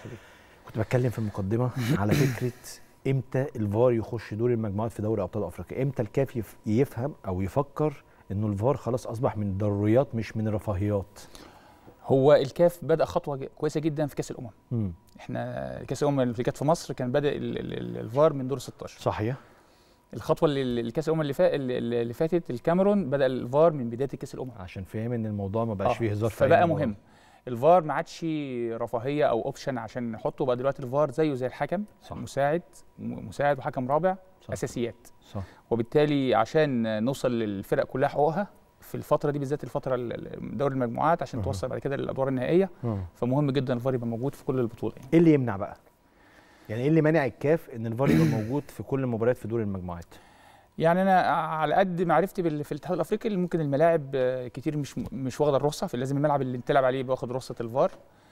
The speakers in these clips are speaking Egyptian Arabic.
يخليك كنت بتكلم في المقدمه على فكره امتى الفار يخش دور المجموعات في دوري ابطال افريقيا امتى الكاف يف- يفهم او يفكر انه الفار خلاص اصبح من الضروريات مش من الرفاهيات هو الكاف بدا خطوه ج- كويسه جدا في كاس الامم مم. احنا كاس الامم اللي كانت في مصر كان بدا ال- ال- ال- الفار من دور 16 صحيح الخطوه اللي اللي- الكاس الامم اللي, فا... اللي اللي فاتت الكاميرون بدا الفار من بدايه كاس الامم عشان فاهم ان الموضوع ما بقاش آه، فيه هزار في أي فبقى مباراة. مهم الفار ما عادش رفاهيه او اوبشن عشان نحطه بقى دلوقتي الفار زيه زي الحكم صح. مساعد م- مساعد وحكم رابع صح. اساسيات صح وبالتالي عشان نوصل للفرق كلها حقوقها في الفتره دي بالذات الفتره ال- ال- دوري المجموعات عشان أها. توصل بعد كده للادوار النهائيه مم. فمهم جدا الفار يبقى موجود في كل البطوله يعني. ايه اللي يمنع بقى يعني ايه اللي مانع الكاف ان الفار يبقى موجود في كل المباريات في دور المجموعات يعني انا على قد معرفتي بال- في الاتحاد الافريقي اللي ممكن الملاعب آه، كتير مش مش واخده الرخصه فلازم الملعب اللي بتلعب عليه يبقى واخد رخصه الفار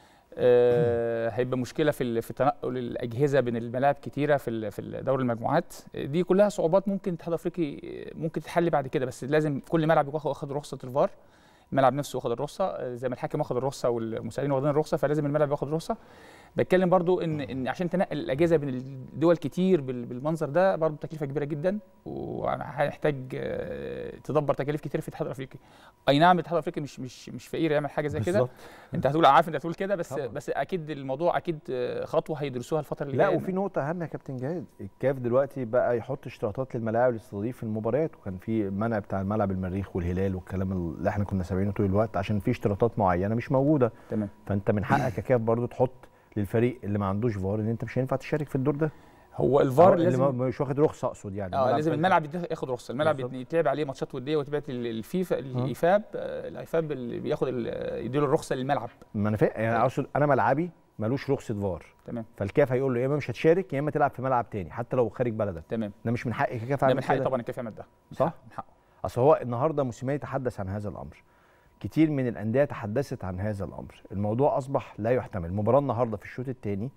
آه، هيبقى مشكله في ال- في تنقل الاجهزه بين الملاعب كتيره في ال- في دوري المجموعات دي كلها صعوبات ممكن الاتحاد الافريقي ممكن تتحل بعد كده بس لازم كل ملعب يبقى واخد رخصه الفار الملعب نفسه واخد الرخصه آه، زي ما الحكم واخد الرخصه والمساعدين واخدين الرخصه فلازم الملعب ياخد رخصه بتكلم برضو ان ان عشان تنقل الاجهزه بين الدول كتير بال- بالمنظر ده برضو تكلفه كبيره جدا وهيحتاج آه، تدبر تكاليف كتير في الاتحاد الافريقي اي نعم الاتحاد الافريقي مش مش مش فقير يعمل حاجه زي كده بالظبط. انت هتقول عارف انت هتقول كده بس طبعا. بس اكيد الموضوع اكيد آه، خطوه هيدرسوها الفتره اللي لا جايه وفي نقطة أهم يا كابتن جهاد، الكاف دلوقتي بقى يحط اشتراطات للملاعب اللي تستضيف المباريات وكان في منع بتاع الملعب المريخ والهلال والكلام اللي احنا كنا سامعينه طول الوقت عشان في اشتراطات معينة مش موجودة، تمام فأنت من حقك ككاف برضو تحط للفريق اللي ما عندوش فار ان انت مش هينفع تشارك في الدور ده هو أو الفار اللي لازم ما- مش واخد رخصه اقصد يعني اه لازم بتاع- الملعب يت- ياخد رخصه الملعب بالظبط. يتلعب عليه ماتشات وديه وتبعت ال- الفيفا الايفاب آه، الايفاب اللي بياخد ال- يديله الرخصه للملعب ما انا فاهم يعني اقصد انا ملعبي ملوش رخصه فار تمام فالكاف هيقول له يا اما مش هتشارك يا اما تلعب في ملعب تاني حتى لو خارج بلدك تمام ده مش من حقي ككاف ده اعمل من حقي كده طبعا الكيف يعمل ده من صح؟ حقه- من حقه اصل هو النهارده موسيماني تحدث عن هذا الامر كتير من الانديه تحدثت عن هذا الامر الموضوع اصبح لا يحتمل المباراه النهارده في الشوط الثاني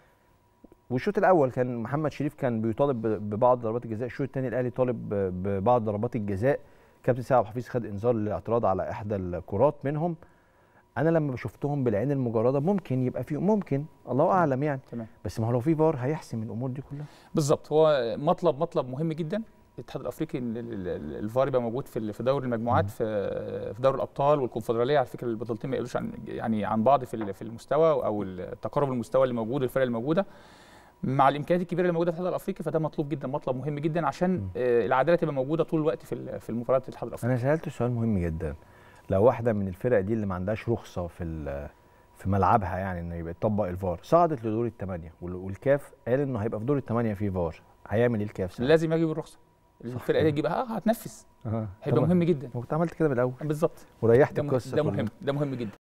والشوط الاول كان محمد شريف كان بيطالب ب- ببعض ضربات الجزاء الشوط الثاني الاهلي طالب ب- ببعض ضربات الجزاء كابتن سعد عبد الحفيظ خد انذار للاعتراض على احدى الكرات منهم انا لما شفتهم بالعين المجرده ممكن يبقى فيهم ممكن الله اعلم يعني تمام بس ما هو لو في فار هيحسم الامور دي كلها بالظبط هو مطلب مطلب مهم جدا الاتحاد الافريقي ان ال- ال- ال- الفار يبقى موجود في ال- في دوري المجموعات في في دوري الابطال والكونفدراليه على فكره البطولتين ما يقلوش عن يعني عن بعض في ال- في المستوى او التقارب المستوى اللي موجود الفرق الموجوده مع الامكانيات الكبيره اللي موجوده في الاتحاد الافريقي فده مطلوب جدا مطلب مهم جدا عشان آه، العداله تبقى موجوده طول الوقت في ال- في المباريات الاتحاد الافريقي انا سالت سؤال مهم جدا لو واحده من الفرق دي اللي ما عندهاش رخصه في ال- في ملعبها يعني انه يبقى يطبق الفار صعدت لدور الثمانيه وال- والكاف قال انه هيبقى في دور الثمانيه في فار هيعمل ايه الكاف ساعتها؟ لازم يجيب الرخصه الفرقه دي تجيبها اه هتنفذ أها. هيبقى طبعاً. مهم جدا ما كنت عملت كده من الاول بالظبط وريحت ده, مه- القصه ده كلها. مهم ده مهم جدا